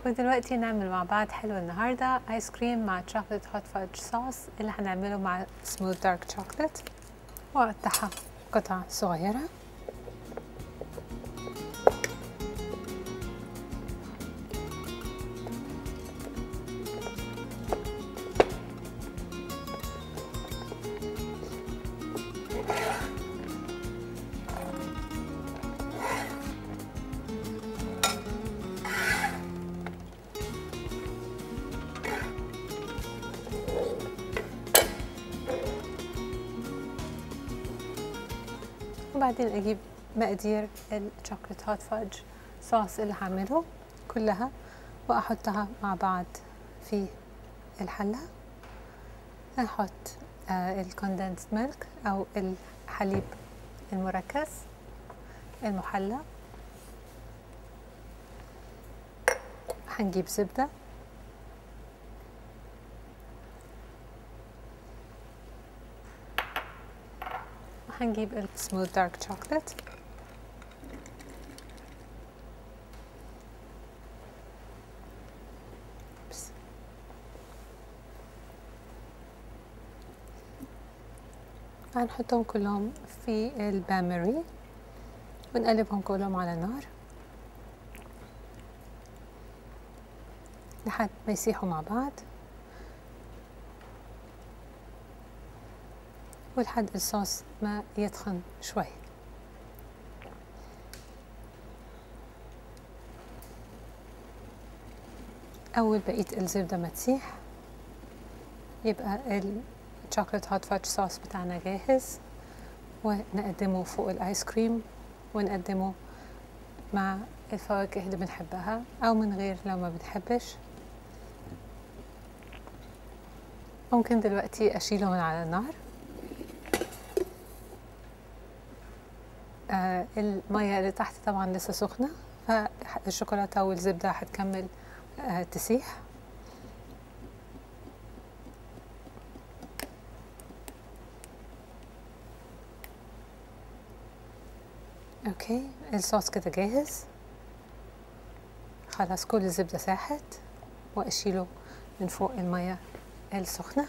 ودلوقتي نعمل مع بعض حلو النهارده ايس كريم مع تشوكلت هوت فudge صوص اللي هنعمله مع سموث دارك شوكلت واقطعها قطع صغيره وبعدين اجيب مقادير الشوكلت هوت فudge صوص اللي هعمله كلها واحطها مع بعض في الحله هحط الكوندنس ميلك او الحليب المركز المحلى هنجيب زبده هنجيب السموث دارك شوكليت هنحطهم كلهم في البامري ونقلبهم كلهم على النار لحد ما يسيحوا مع بعض ولحد الصوص ما يتخن شوي أول بقية الزبدة ما تسيح يبقى الشوكولات هوت فudge صوص بتاعنا جاهز ونقدمه فوق الآيس كريم ونقدمه مع الفواكه اللي بنحبها أو من غير لو ما بنحبش ممكن دلوقتي أشيله من على النار آه المية اللي تحت طبعا لسه سخنة فالشوكولاتة والزبدة هتكمل آه تسيح اوكي الصوص كده جاهز خلاص كل الزبدة ساحت واشيله من فوق المية السخنه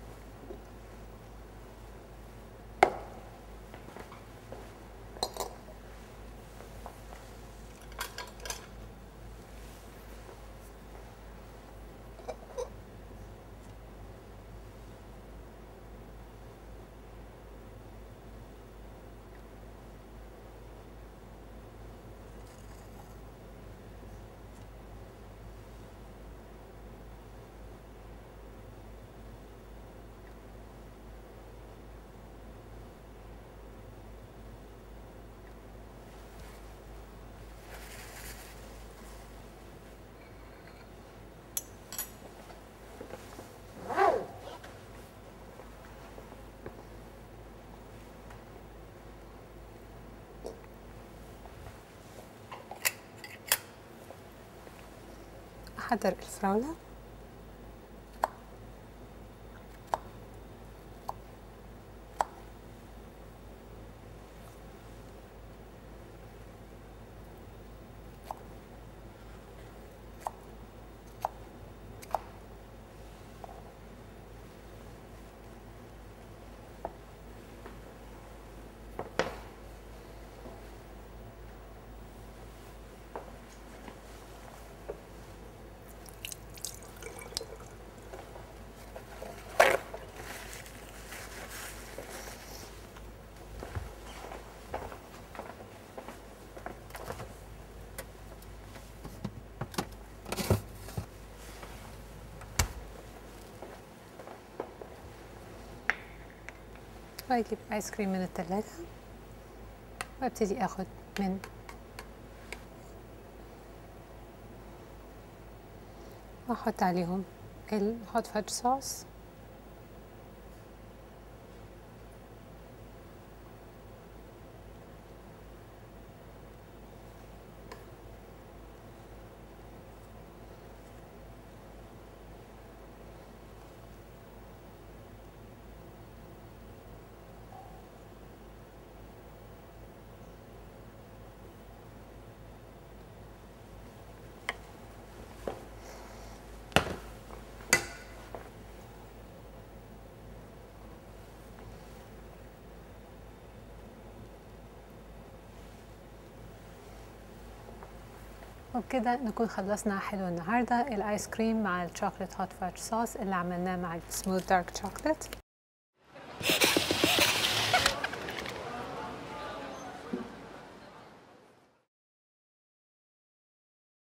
أحضر الفراولة واجيب ايس كريم من التلاجة وابتدي اخد من واحط عليهم الهوت فudge صوص وبكده نكون خلصنا حلو النهارده الايس كريم مع الشوكليت هوت فudge صوص اللي عملناه مع السموث دارك شوكليت